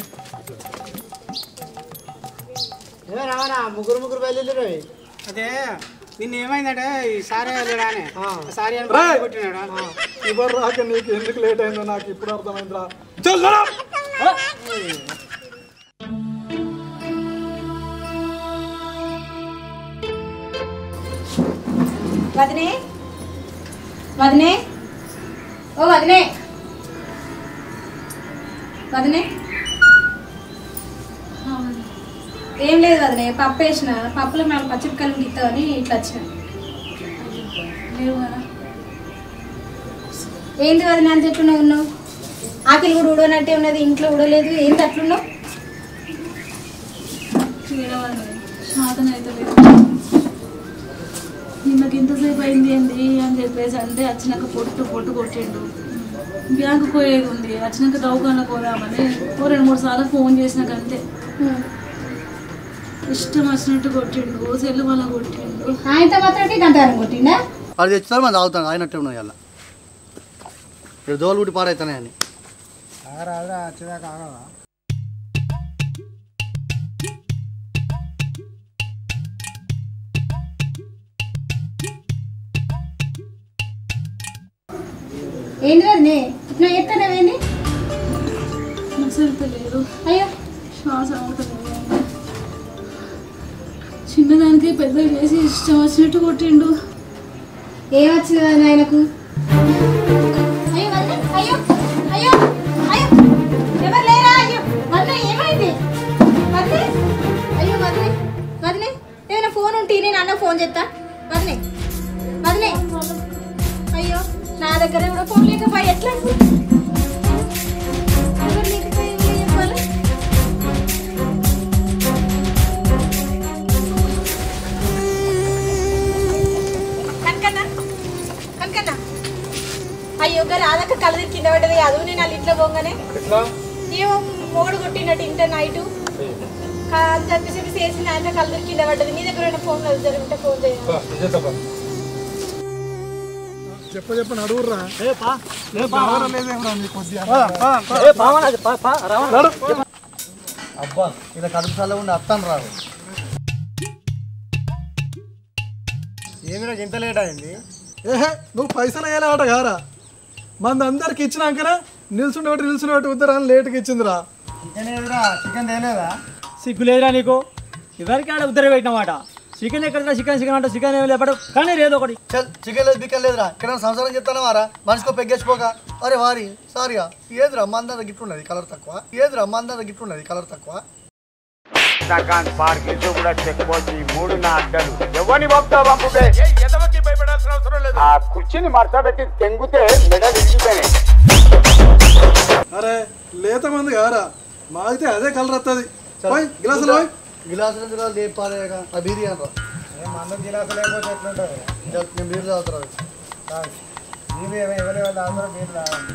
ముగ్గురు ముగ్గురు బయలుదేరి
అదే నిన్న ఏమైందంటే ఈ సారీ లేడానే సారీ అని బయట కొట్టినాడా
ఇవ్వరు రాక నీకు ఎందుకు లేట్ అయిందో నాకు ఇప్పుడు అర్థమైందిరా
వదినే వదినే ఓ వదినే వదినే ఏం లేదు వదినే పప్పు వేసిన పప్పులో మేము పచ్చిమిరకాయలు గిత్తామని ఇట్లా వచ్చిన
లేవు కదా
ఏంది వదిన అంత ఎట్లున్నావు ఉన్నావు ఆకిలి కూడా ఉడవనట్టే ఉన్నది ఇంట్లో ఉడలేదు ఏంది అట్లున్నావు
ఏడవాలి శాతం అయితే లేదు నిన్నకి ఇంతసేపు అయింది ఏంది అని చెప్పేసి అంటే వచ్చినాక పొట్టు పొట్టు కొట్టిండు బ్యాంకు పోయేది ఉంది వచ్చినాక దవాఖాన పోదామని ఓ రెండు మూడు సార్లు ఫోన్ చేసినాక అంతే ఇష్టం వచ్చినట్టు కొట్టిండు సెల్లు వల్ల కొట్టిండు
ఆయనతో మాత్రం గంటగారం కొట్టిండా
అది తెచ్చుతారు మనం తాగుతాను ఆయనట్టే ఉన్నాయి అలా ఇక్కడ దోలు గుడి పాడైతున్నాయి అని
రాదా వచ్చేదాకా ఆగవా
ఏంటి వదినే ఇట్లా ఎత్తనవేంది
మసలు లేదు
అయ్యో
శ్వాస ఆడతలేదు చిన్నదానికి పెద్ద చేసి ఇష్టం వచ్చినట్టు కొట్టిండు
ఏమొచ్చింది వదినే ఆయనకు అయ్యో వదినే అయ్యో అయ్యో అయ్యో ఎవరు లేరా అయ్యో వదినే ఏమైంది వదినే అయ్యో వదినే వదినే ఏమైనా ఫోన్ ఉంటే నేను అన్న ఫోన్ చేస్తా వదినే వదినే అయ్యో నా దగ్గర కూడా ఫోన్ లేకపోయి ఎట్లా ఎవరు లేకపోయి ఏం చెప్పాలి కనకన్నా కనకన్నా అయ్యో గారు రాదక్క కలది కింద పడ్డది అది నేను వాళ్ళ ఇంట్లో పోగానే ఏమో మొగుడు కొట్టినట్టు ఇంట నైటు అని చెప్పేసి చేసింది ఆయన కలది కింద పడ్డది నీ దగ్గర ఉన్న ఫోన్ లేదు జరుగుంటే ఫోన్ చేయాలి
చెప్ప చెప్ప నడువుర్రా
అబ్బా ఇలా కడుపు చల్లగా ఉండి అత్తాను రాదు
ఏందిరా ఇంత లేట్ అయింది
ఏహే నువ్వు పైసలు వేయాలి ఆట కారా మంది అందరికి ఇచ్చినాకనే నిల్చుండే ఒకటి నిల్చుండే ఒకటి ఉద్దరాన్ని లేట్కి ఇచ్చిందిరా
చికెన్ ఏదిరా చికెన్ తేలేదా
సిగ్గులేదురా నీకు ఎవరికి ఆడ ఉద్దర పెట్టినమాట చికెన్ ఎక్కడ చికెన్ చికెన్ అంటే చికెన్ ఏమి లేపడు కానీ లేదు ఒకటి
చల్ చికెన్ లేదు బికెన్ లేదురా ఇక్కడ సంసారం చెప్తాను వారా మనిషికో పెగ్గేసిపోక అరే వారి సారీగా ఏదిరా మంద గిఫ్ట్ ఉన్నది కలర్ తక్కువ ఏదిరా మంద గిఫ్ట్ ఉన్నది కలర్ తక్కువ
సకాన్ పార్క్ ఇది కూడా చెక్ పోస్ట్ ఈ మూడు నా అడ్డలు ఎవరిని పంపుతా పంపుతే ఎదవకి భయపడాల్సిన అవసరం లేదు ఆ కుర్చీని మడతబెట్టి తెంగితే మెడలు ఇరిగిపోయినాయి
అరే లేత మంది కారా మాగితే అదే కలర్ వస్తుంది పోయి గ్లాసులు పోయి
గిలాసులు గిలాసులు లేపాలి ఆ బిర్యానీ రా
ఏం అన్నం గిలాసు లేకపోతే ఎట్లుంటుంది
చల్, నేను బీర్ తాగుతారు
మీరు ఎవరి వాళ్ళు అందరూ మీరు తాగండి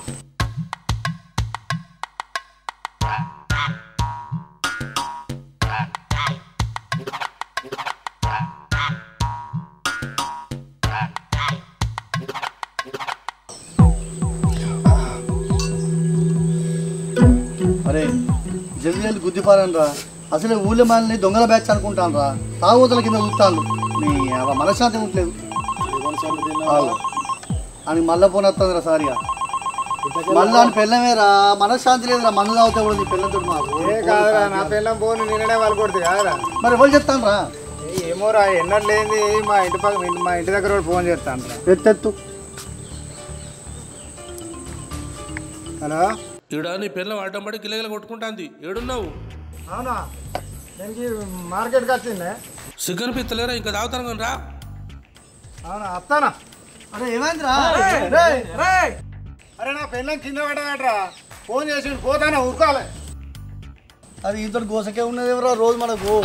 అరే జల్దీ వెళ్ళి గుద్దిపారని రా అసలే ఊళ్ళో మనల్ని దొంగల బ్యాచ్ అనుకుంటాను రా తాగుతల కింద చూస్తాను నీ అవ మనశ్శాంతి ఉండలేదు అని మళ్ళా పోనీ వస్తుంది రా సారిగా మళ్ళా అని పెళ్ళమే రా మనశ్శాంతి లేదురా మందు తాగితే కూడా నీ పెళ్ళంతో మాకు
ఏ కాదురా నా పిల్లం పోను నిన్ననే వాళ్ళు కొడుతుంది కాదురా
మరి ఎవరు చెప్తాను రా
ఏ ఏమోరా ఎన్నట్లు లేని మా ఇంటి పక్క మా ఇంటి దగ్గర కూడా ఫోన్ చేస్తాను రా
ఎత్తెత్తు
హలో
ఈడ నీ పిల్లం అడ్డం పడి గిలగిల కొట్టుకుంటాంది ఏడున్నావు
అవునా దానికి మార్కెట్కి వచ్చిందే
సిగ్గర్ పిత్తలేరా ఇంకా తాగుతాను కానీ రా
అవునా వస్తానా
అరే ఏమైందిరా
అరే నా పెళ్ళం కింద పడ్డదట్రా ఫోన్ చేసి పోతానా ఊరుకోవాలి
అది ఇంత గోసకే ఉన్నది ఎవరా రోజు మనకు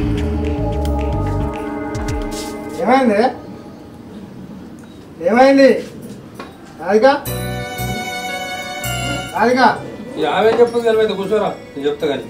ఏమైంది ఏమైంది రాధిక రాధిక
ఆమె చెప్పదు తెలియదు కూర్చోరా నేను చెప్తా కానీ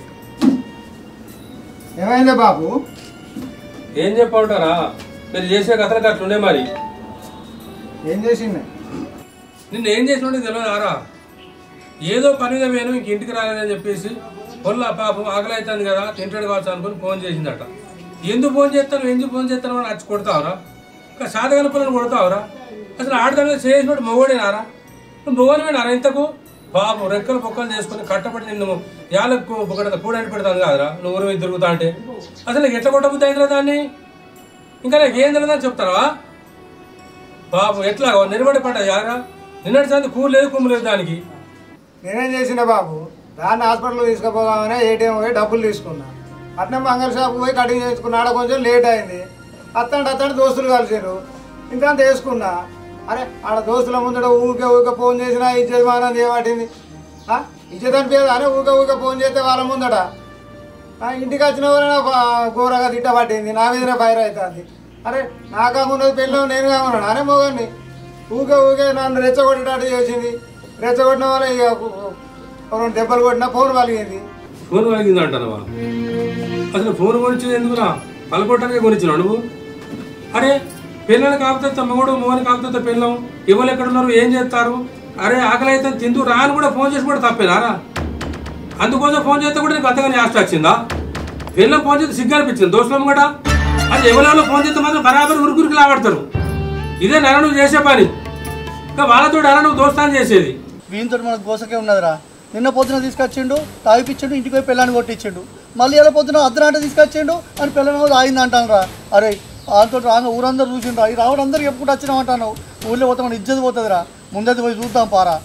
ఏమైంది బాబు
ఏం చెప్పమంటారా మీరు చేసే కథలకు అట్లుండే మరి
ఏం చేసింది
నిన్ను ఏం చేసినట్టు తెలియదు ఆరా ఏదో పనిగా నేను ఇంక ఇంటికి రాలేదని చెప్పేసి పొల్ల పాపం ఆకలి అవుతుంది కదా తింటాడు కావచ్చు అనుకుని ఫోన్ చేసిందట ఎందుకు ఫోన్ చేస్తాను ఎందుకు ఫోన్ చేస్తాను అని వచ్చి కొడతావురా ఇంకా సాధగాన పిల్లలు కొడతావురా అసలు ఆడదాని చేసినట్టు మొగోడేనారా నువ్వు మొగోడమేనారా ఇంతకు పాపం రెక్కలు పొక్కలు చేసుకుని కట్టబడి నిన్ను యాలకు ఒకటి కూడని పెడతాను కాదురా నువ్వు ఊరి మీద తిరుగుతా అంటే అసలు నీకు ఎట్లా కొట్టబుద్ధి అయిందిరా దాన్ని ఇంకా నాకు ఏం తెలియదని చెప్తారా పాపం ఎట్లా నిలబడి పడ్డా యారా నిన్నటి సంది కూరు లేదు కుమ్ము లేదు దానికి
నేనేం చేసిన బాబు దాన్ని హాస్పిటల్ తీసుకుపోదామని ఏటీఎం పోయి డబ్బులు తీసుకున్నా అట్నే మంగళ షాప్ పోయి కటింగ్ చేసుకున్నా ఆడ కొంచెం లేట్ అయింది అత్తండి అత్తండి దోస్తులు కలిసారు ఇంకా అంత వేసుకున్నా అరే ఆడ దోస్తుల ముందర ఊరికే ఊరికే ఫోన్ చేసినా ఇచ్చేది మానం చేయబట్టింది ఇచ్చేది అనిపించదు అని ఊరికే ఊరికే ఫోన్ చేస్తే వాళ్ళ ముందట ఆ, ఇంటికి వచ్చిన వాళ్ళని ఘోరగా తిట్టబట్టింది నా మీదనే ఫైర్ అవుతుంది అరే నా కాకుండా పెళ్ళి నేను కాకున్నాను అనే మొగండి ఊకే ఊకే నన్ను రెచ్చగొట్టేటట్టు చేసింది రెచ్చగొట్టిన వల్ల ఇక రెండు దెబ్బలు కొట్టిన ఫోన్ పలిగింది
ఫోన్ వాగింది అంటానవా అసలు ఫోన్ కొనిచ్చేది ఎందుకురా పలకొట్టడానికి కొనిచ్చినావు నువ్వు అరే పిల్లలు కాపుతే మొగుడు మోని కాపుతే పిల్లం ఇవ్వలు ఎక్కడ ఉన్నారు ఏం చేస్తారు అరే ఆకలి అయితే తిందు రాని కూడా ఫోన్ చేసి కూడా తప్పేనారా అందుకోసం ఫోన్ చేస్తే కూడా నీకు అంతగానే ఆస్తి వచ్చిందా పిల్లలు ఫోన్ చేస్తే సిగ్గు అనిపించింది దోషం కూడా అది ఎవరెవరో ఫోన్ చేస్తే మాత్రం బరాబర్ ఉరుకురికి లావడతారు ఇదే నెల నువ్వు చేసే పని ఇంకా వాళ్ళతో నెల నువ్వు దోస్తాను చేసేది
వీనితో మనకు గోసకే ఉన్నదిరా నిన్న పొద్దున తీసుకొచ్చిండు తాగిపించిండు ఇంటికి పోయి పిల్లని కొట్టించిండు మళ్ళీ ఎలా పొద్దున అర్ధరాంట తీసుకొచ్చిండు అని పిల్లని తాగింది అంటాను రా అరే వాళ్ళతో రాగా ఊరందరూ చూసిండ్రు ఈ రావడం అందరూ ఎప్పుడు వచ్చినావు అంటాను ఊళ్ళో పోతే మన ఇజ్జత్ పోతుందిరా ముందైతే పోయి చూద్దాం పారా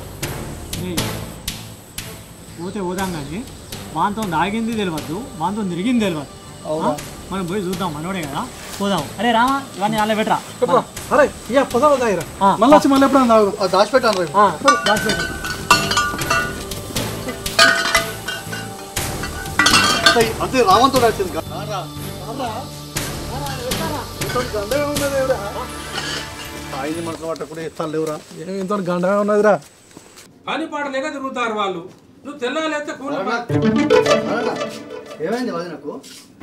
పోతే పోదాం కానీ వాంతో దాగింది తెలియదు వాంతో తిరిగింది తెలియదు
అవునా?
మనం పోయి చూద్దాం మనోడే కదా పోదాం అరే రామా ఇవన్నీ అలా పెట్టరా
అరే ఇక పొద తాగిరా మళ్ళీ వచ్చి మళ్ళీ ఎప్పుడన్నా తాగు
అది దాచిపెట్టాను రేపు
దాచిపెట్టు
అంతే రావంతో వచ్చింది తాగింది మనసు పట్ట కూడా ఎత్తాలు లేవురా
ఏమి ఇంత గండగా ఉన్నదిరా
పని పాట లేక తిరుగుతారు వాళ్ళు నువ్వు తెల్లాలేస్తే ఫోన్
ఏమైంది వదినకు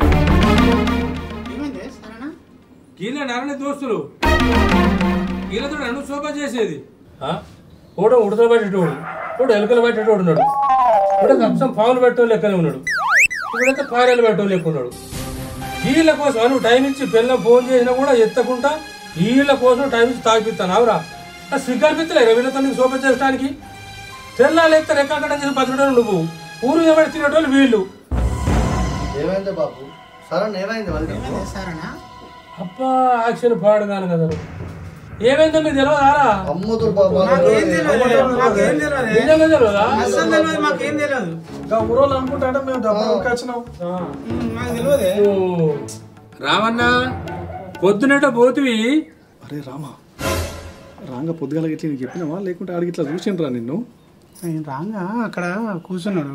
గీల నరని దోస్తులు గీలతో నన్ను శోభ చేసేది ఓడ ఉడతలు పెట్టేటోడు ఓడు ఎలుకలు పెట్టేటోడు ఉన్నాడు ఇప్పుడు కప్సం పావులు పెట్టడం లెక్కనే ఉన్నాడు ఇప్పుడైతే పారేలు పెట్టడం లెక్క ఉన్నాడు వీళ్ళ కోసం నువ్వు టైం ఇచ్చి పిల్లలు ఫోన్ చేసినా కూడా ఎత్తకుండా వీళ్ళ కోసం టైం ఇచ్చి తాగిపిస్తాను అవురా సిగ్గనిపిస్తలే వీళ్ళతో నీకు శోభ చేయడానికి తెల్లాలు ఎత్తే రెక్కడం చేసి బతకడం నువ్వు ఊరు ఎవరు తినేటోళ్ళు వీళ్ళు
ఏమైంది బాబు సరే ఏమైంది వదిన
సరేనా
అబ్బా యాక్షన్ పాడుగాను కదా ఏమైందో మీకు తెలియదారా
అమ్ముతూ బాబు
మాకేం తెలియదు మాకేం తెలియదు
నిజంగా తెలియదా
అస్సలు తెలియదు మాకేం తెలియదు
ఇంకా ఊరోళ్ళు అనుకుంటాడే మేము డబ్బులు వచ్చినాం
మాకు తెలియదే
ఓ, రావన్న పొద్దునట పోతివి
అరే రామా రాంగ పొద్దుగాల ఇట్లా నీకు చెప్పినావా లేకుంటే ఆడికి ఇట్లా చూసిండ్రా నిన్ను
ఆయన రాగా అక్కడ కూర్చున్నాడు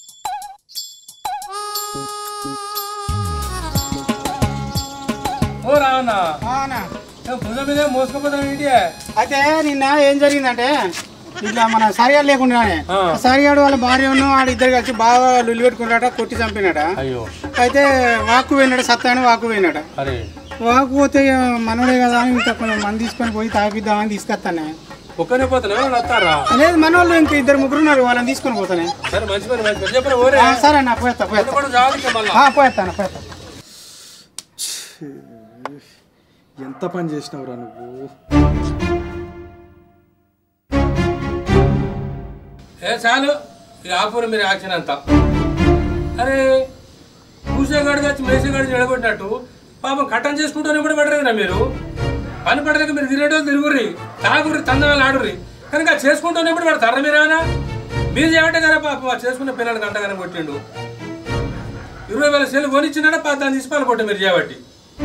ఓ రావన్న
అవునా
భుజం మీద మోసుకుపోతాను ఏంటి
అయితే నిన్న ఏం జరిగిందంటే ఇట్లా మన సరిగాడు లేకుండానే
ఆ.
సరిగాడు వాళ్ళ భార్య ఉన్న వాడు ఇద్దరు కలిసి బాగా లుల్లి పెట్టుకున్నాట కొట్టి చంపినాట
అయ్యో
అయితే వాకు పోయినాడు సత్తాను వాకు పోయినాట
అరే
వాకు పోతే ఇక మనోడే కదా అని ఇంకా కొంచెం మంది తీసుకొని పోయి తాగిద్దామని తీసుకొస్తానే
ఒక్కనే పోతాను ఎవరు వస్తారా
లేదు మనోళ్ళు ఇంకా ఇద్దరు ముగ్గురు ఉన్నారు వాళ్ళని తీసుకొని పోతానే
సరే మంచి పని మంచి పని చెప్పిన ఓరే
ఆ, సరే అన్న పోయేస్తా పోయేస్తా
కూడా జాగ్రత్త మళ్ళా
ఆ, పోయేస్తాను పోయేస్తా
ఎంత పని చేసినావురా నువ్వు
ఏ చాలు ఇక ఆపూరు మీరు యాక్షన్ అంతా అరే కూసేగాడు వచ్చి మేసేగాడు నిలబడినట్టు పాపం కట్టం చేసుకుంటూనే కూడా పడరేనా మీరు పని పడలేక మీరు తిరిగేటో తిరుగుర్రి తాగుర్రి తందనాలు ఆడుర్రి కనుక చేసుకుంటూనే కూడా పడతారా మీరేనా మీరు చేయబట్టే కదా పాపం ఆ చేసుకున్న పిల్లలకి అంతగానే కొట్టిండు ఇరవై వేల సెల్ కొనిచ్చినాడా పాత దాన్ని తీసుకోవాలి కొట్ట మీరు చేయబట్టి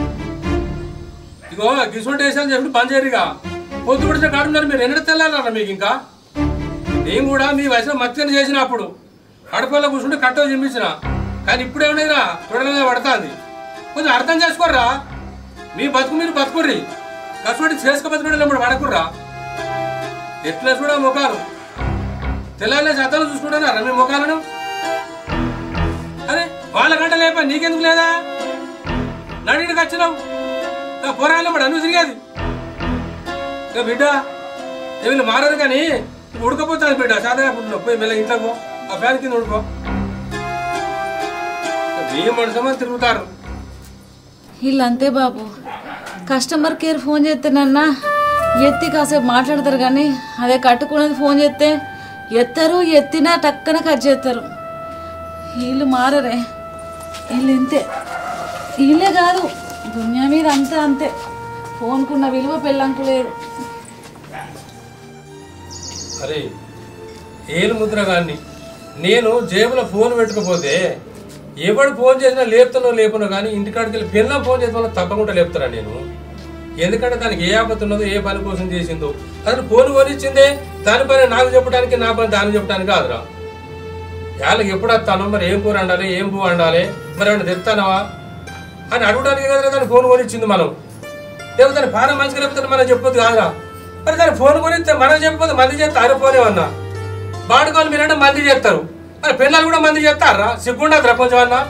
ఇగో గిసోటి వేసాను చెప్పి పని చేయరుగా పొద్దు పడితే కాడున్నారు మీరు ఎన్నడ తెల్లాలన్నా మీకు ఇంకా నేను కూడా మీ వయసులో మత్తిని చేసినప్పుడు కడపల్లో కూర్చుంటే కట్టో చింపించిన కానీ ఇప్పుడు ఏమైనా తొడలనే పడుతుంది కొంచెం అర్థం చేసుకోర్రా మీ బతుకు మీరు బతుకుర్రి కష్టపడి చేసుకో బతుకుడు ఇప్పుడు పడకుర్రా ఎట్లా చూడ ముఖాలు తెల్లాలే చట్టాలు చూసుకుంటున్నారా మీ ముఖాలను అరే వాళ్ళ గంట లేపా నీకెందుకు లేదా నడికి వచ్చినావు నా పోరాళ్ళు మరి అన్ను తిరిగేది ఇక బిడ్డ వీళ్ళు మారరు కానీ ఉడకపోతుంది బిడ్డ సాధారణ పుట్టిన పోయి మెల్ల ఇంట్లోకి పో ఆ ఫ్యాన్ కింద ఉడుకో మీ మనుషమని తిరుగుతారు
వీళ్ళంతే బాబు కస్టమర్ కేర్ ఫోన్ చేస్తేనన్నా ఎత్తి కాసేపు మాట్లాడతారు కానీ అదే కట్టుకునేది ఫోన్ చేస్తే ఎత్తారు ఎత్తినా టక్కన కట్ చేస్తారు వీళ్ళు మారరే వీళ్ళు ఇంతే వీళ్ళే కాదు దునియా మీద అంతా అంతే ఫోన్కున్న విలువ పెళ్ళంకు లేదు
అరే ఏలు ముద్ర కానీ నేను జేబులో ఫోన్ పెట్టుకపోతే ఎవడు ఫోన్ చేసినా లేపుతానో లేపునో కానీ ఇంటికాడికి వెళ్ళి పిల్లల ఫోన్ చేసిన వాళ్ళు తప్పకుండా లేపుతారా నేను ఎందుకంటే దానికి ఏ ఆపత్తి ఉన్నదో ఏ పని కోసం చేసిందో అసలు ఫోన్ కొనిచ్చిందే దాని పని నాకు చెప్పడానికి నా పని దానికి చెప్పడానికి కాదురా వాళ్ళకి ఎప్పుడు వస్తాను మరి ఏం కూర వండాలి ఏం పువ్వు వండాలి మరి ఏమన్నా తెస్తానవా అని అడగడానికి కదా దాని ఫోన్ కొనిచ్చింది మనం లేకపోతే దాని పాన మంచిగా లేకపోతే మనం చెప్పొద్దు కాదురా మరి దాని ఫోన్ కొనిస్తే మనం చెప్పొద్దు మంది చేస్తే అరే ఫోన్ ఏమన్నా బాడుకోవాలి మీరంటే మంది చేస్తారు మరి పిల్లలు కూడా మంది చేస్తారా సిగ్గుండదురా కొంచెం అన్నా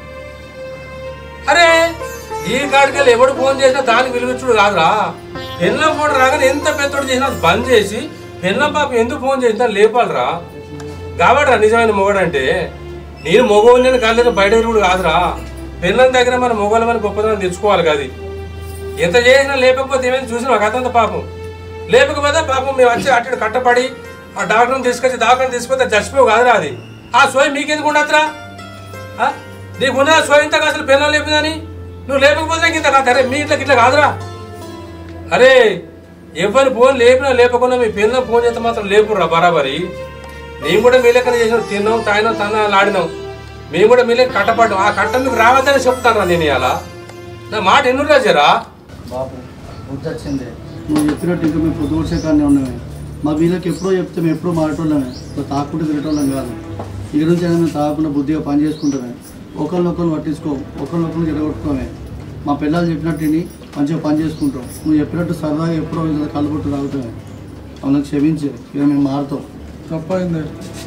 అరే ఈ కాడికెళ్ళి ఎవడు ఫోన్ చేసినా దానికి విలువించుడు కాదురా పెన్లం ఫోన్ రాగానే ఎంత పెద్దోడు చేసినా అది బంద్ చేసి పెన్లం పాప ఎందుకు ఫోన్ చేసినా లేపాలరా కాబట్రా నిజమైన మొగడంటే నేను మొగోని నేను కాలేదు బయట తిరుగుడు కాదురా పెన్లం దగ్గర మన మొగోళ్ళ మన గొప్పతనం తెచ్చుకోవాలి కాదు ఎంత చేసినా లేపకపోతే ఏమైనా చూసినా కథంత పాపం లేపకపోతే పాపం మేము వచ్చి అటు ఇటు కట్టపడి ఆ డాక్టర్ని తీసుకొచ్చి డాక్టర్ని తీసుకొస్తే చచ్చిపోవు కాదురా అది ఆ సోయి మీకెందుకు ఉండదురా ఆ? నీకున్న సోయి ఇంత అసలు పిల్లలు లేపిందని నువ్వు లేపకపోతే నాకు ఇంత కాదు అరే మీ ఇంట్లోకి ఇట్లా కాదురా అరే ఎవరి ఫోన్ లేపినా లేపకుండా మీ పిల్లలు ఫోన్ చేస్తే మాత్రం లేపుర్రా బరాబరి నేను కూడా మీ లెక్కన చేసినాం తిన్నాం తాగినాం తన ఆడినాం మేము కూడా మీ లెక్క కట్టపడ్డాం ఆ కట్ట మీకు రావద్దని చెప్తాను నేను ఇలా నా మాట ఎన్ను రాజారా
బాబు బుద్ధి వచ్చింది నువ్వు చెప్పినట్టు ఇంకా మేము పొద్దు కానీ ఉన్నామే మా వీళ్ళకి ఎప్పుడో చెప్తే మేము ఎప్పుడో మారేటోళ్ళమే ఇట్లా తాకుంటే తిరగటోళ్ళం కాదు ఇక నుంచి అయినా మేము తాగకుండా బుద్ధిగా పని చేసుకుంటామే ఒకరినొకరిని పట్టించుకో ఒకరినొకరిని జడగొట్టుకోమే మా పిల్లలు చెప్పినట్టు విని మంచిగా పని చేసుకుంటాం నువ్వు చెప్పినట్టు సరదాగా ఎప్పుడో ఇలా కలుపుట్టు తాగుతామే వాళ్ళకి క్షమించే ఇక మేము మారుతాం
తప్పైంది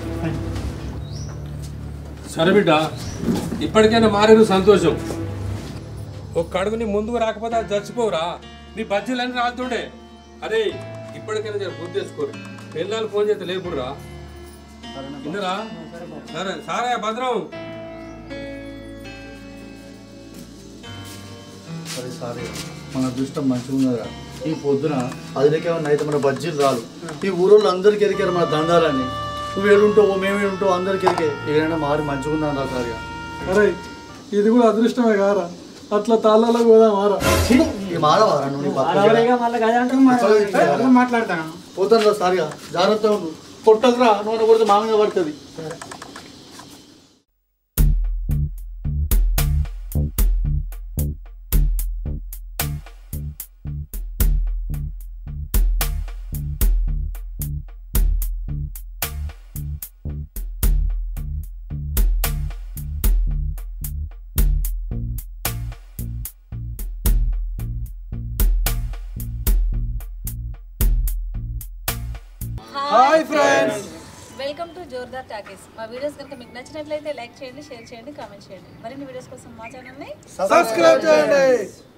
సరే బిడ్డ ఇప్పటికైనా మారేరు సంతోషం ఒక కడుగు నీ ముందుకు రాకపోతే అది చచ్చిపోవురా నీ బజ్జీలన్నీ రాలుతుండే అరే ఇప్పటికైనా జర బుద్ధి తెచ్చుకోరు పిల్లలు ఫోన్ చేస్తే లేపుడురా ఇందరా సరే సరే భద్రం
సరే సారీ మన అదృష్టం మంచిగా ఉన్నదిరా ఈ పొద్దున అదికేమన్నా అయితే మన బజ్జీలు రాలు ఈ ఊరోళ్ళు అందరికి ఎరికారు మన దండాలని నువ్వు ఏడుంటావు మేము ఏడుంటావు అందరికి ఎరికే ఏదైనా మారి మంచిగా ఉన్నాను రా సారిగా
అరే ఇది కూడా అదృష్టమే కారా అట్లా తాళ్ళలో పోదాం మారా
ఈ మారవారా నువ్వు నీ పక్కకి?
మాట్లాడతాను
పోతాను రా సారిగా జాగ్రత్త ఉండు కొట్టదురా నూనె కొడితే మామూలుగా పడుతుంది
hi friends
welcome to Jordar talkies మా వీడియోస్ కనుక మీకు నచ్చినట్లయితే లైక్ చేయండి షేర్ చేయండి కామెంట్ చేయండి మరిన్ని వీడియోస్ కోసం మా ఛానల్ని
సబ్స్క్రైబ్ చేయండి